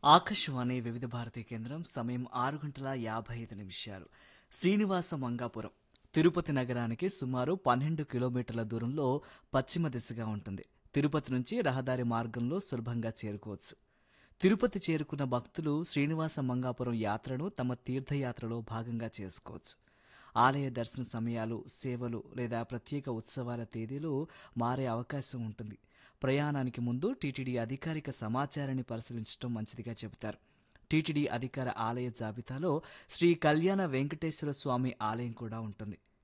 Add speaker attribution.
Speaker 1: ఆకాశవాణి వివిధ భారతి కేంద్రం సమయం ఆరు గంటల యాభై ఐదు నిమిషాలు శ్రీనివాస మంగాపురం తిరుపతి నగరానికి సుమారు పన్నెండు కిలోమీటర్ల దూరంలో పశ్చిమ దిశగా ఉంటుంది తిరుపతి నుంచి రహదారి మార్గంలో సులభంగా చేరుకోవచ్చు తిరుపతి చేరుకున్న భక్తులు శ్రీనివాస మంగాపురం యాత్రను తమ తీర్థయాత్రలో భాగంగా చేసుకోవచ్చు ఆలయ దర్శన సమయాలు సేవలు లేదా ప్రత్యేక ఉత్సవాల తేదీలు మారే అవకాశం ఉంటుంది ప్రయాణానికి ముందు టీటీడీ అధికారిక సమాచారాన్ని పరిశీలించడం మంచిదిగా చెబుతారు టీటీడీ అధికార ఆలయ జాబితాలో శ్రీ కళ్యాణ వెంకటేశ్వర స్వామి ఆలయం కూడా ఉంటుంది